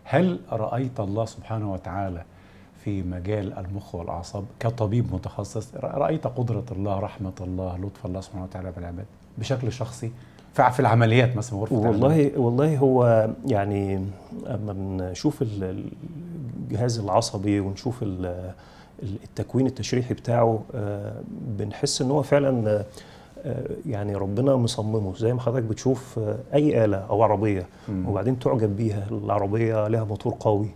هل رايت الله سبحانه وتعالى في مجال المخ والاعصاب كطبيب متخصص رايت قدره الله رحمه الله لطف الله سبحانه وتعالى بالعباد بشكل شخصي في في العمليات مثلا غرفه والله والله هو يعني اما نشوف الجهاز العصبي ونشوف التكوين التشريحي بتاعه بنحس ان هو فعلا يعني ربنا مصممه زي ما حضرتك بتشوف اي اله او عربيه مم. وبعدين تعجب بيها العربيه لها موتور قوي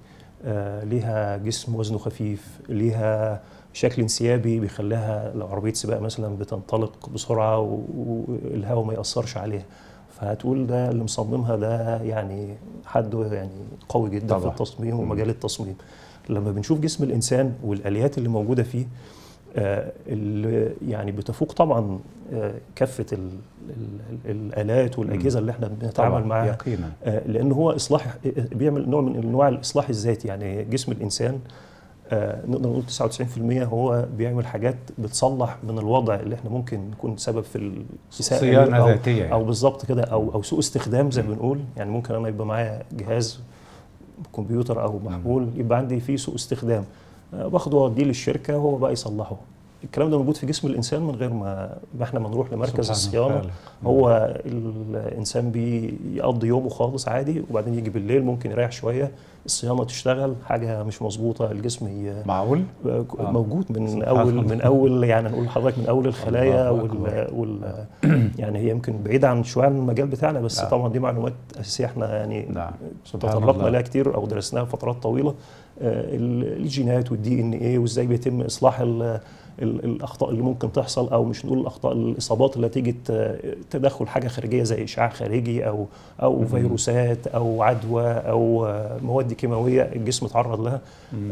ليها جسم وزنه خفيف ليها شكل انسيابي بيخليها لو عربيه سباق مثلا بتنطلق بسرعه والهواء ما ياثرش عليها فهتقول ده اللي مصممها ده يعني حد يعني قوي جدا طبعا. في التصميم ومجال التصميم لما بنشوف جسم الانسان والاليات اللي موجوده فيه آه اللي يعني بتفوق طبعا آه كافه ال ال الالات والاجهزه اللي احنا بنتعامل معاها يقينا آه لان هو اصلاح بيعمل نوع من انواع الاصلاح الذاتي يعني جسم الانسان نقدر نقول 99% هو بيعمل حاجات بتصلح من الوضع اللي احنا ممكن نكون سبب في الاساءه صيانه أو ذاتيه يعني. او بالظبط كده او او سوء استخدام زي ما بنقول يعني ممكن انا يبقى معايا جهاز كمبيوتر او محمول يبقى عندي فيه سوء استخدام باخده واوديه للشركه وهو بقى يصلحه الكلام ده موجود في جسم الانسان من غير ما ما احنا ما نروح لمركز الصيانه هو الانسان بيقضي يومه خالص عادي وبعدين يجي بالليل ممكن يريح شويه الصيانه تشتغل حاجه مش مظبوطه الجسم ي... معقول موجود من اول من اول يعني نقول لحضرتك من اول الخلايا وال, وال يعني هي يمكن بعيده عن شويه عن المجال بتاعنا بس نعم. طبعا دي معلومات اساسيه احنا يعني نعم. تطرقنا لها كتير او درسناها فترات طويله الجينات والدي ان ايه وازاي بيتم اصلاح الاخطاء اللي ممكن تحصل او مش نقول الاخطاء الاصابات اللي تيجي تدخل حاجه خارجيه زي اشعاع خارجي او او فيروسات او عدوى او مواد كيماويه الجسم تعرض لها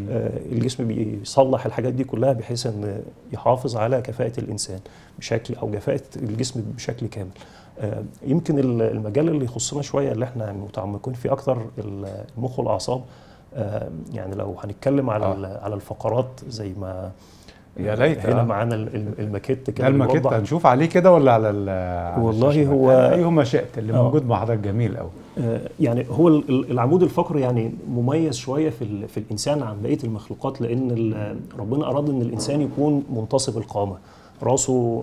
الجسم بيصلح الحاجات دي كلها بحيث ان يحافظ على كفاءه الانسان بشكل او كفاءه الجسم بشكل كامل يمكن المجال اللي يخصنا شويه اللي احنا متعمقين فيه اكتر المخ والاعصاب يعني لو هنتكلم على آه. على الفقرات زي ما يا ليت هنا معانا الماكيت كده الماكيت هنشوف عليه كده ولا على والله على هو ايهما شئت اللي آه. موجود مع حضرتك جميل قوي آه يعني هو العمود الفقري يعني مميز شويه في في الانسان عن بقيه المخلوقات لان ربنا اراد ان الانسان يكون منتصب القامه راسه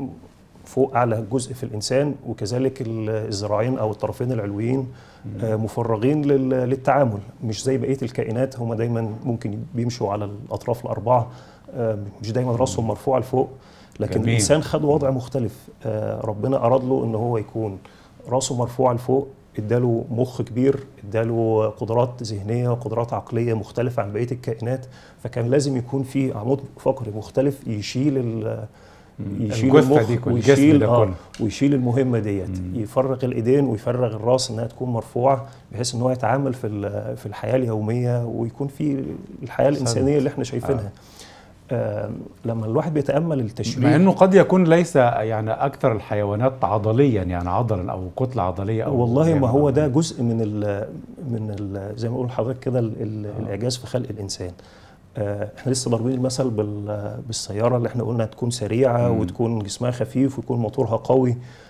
فوق اعلى جزء في الانسان وكذلك الذراعين او الطرفين العلويين مفرغين للتعامل مش زي بقيه الكائنات هم دايما ممكن بيمشوا على الاطراف الاربعه مش دايما راسهم مرفوع لفوق لكن جميل. الانسان خد وضع مختلف ربنا اراد له ان هو يكون راسه مرفوع لفوق اداله مخ كبير اداله قدرات ذهنيه وقدرات عقليه مختلفه عن بقيه الكائنات فكان لازم يكون في عمود فقري مختلف يشيل يشيل المخ دي كل ويشيل ده آه ويشيل المهمه ديت يفرغ الايدين ويفرغ الراس انها تكون مرفوعه بحيث ان هو يتعامل في في الحياه اليوميه ويكون في الحياه الانسانيه اللي احنا شايفينها آه. آه لما الواحد بيتامل التشريح مع انه قد يكون ليس يعني اكثر الحيوانات عضليا يعني عضلا او كتله عضليه او والله يعني ما هو ده جزء من ال من ال زي ما اقول لحضرتك كده الاعجاز في خلق الانسان احنا لسه ضاربين المثل بالسياره اللي احنا قلنا تكون سريعه مم. وتكون جسمها خفيف ويكون موتورها قوي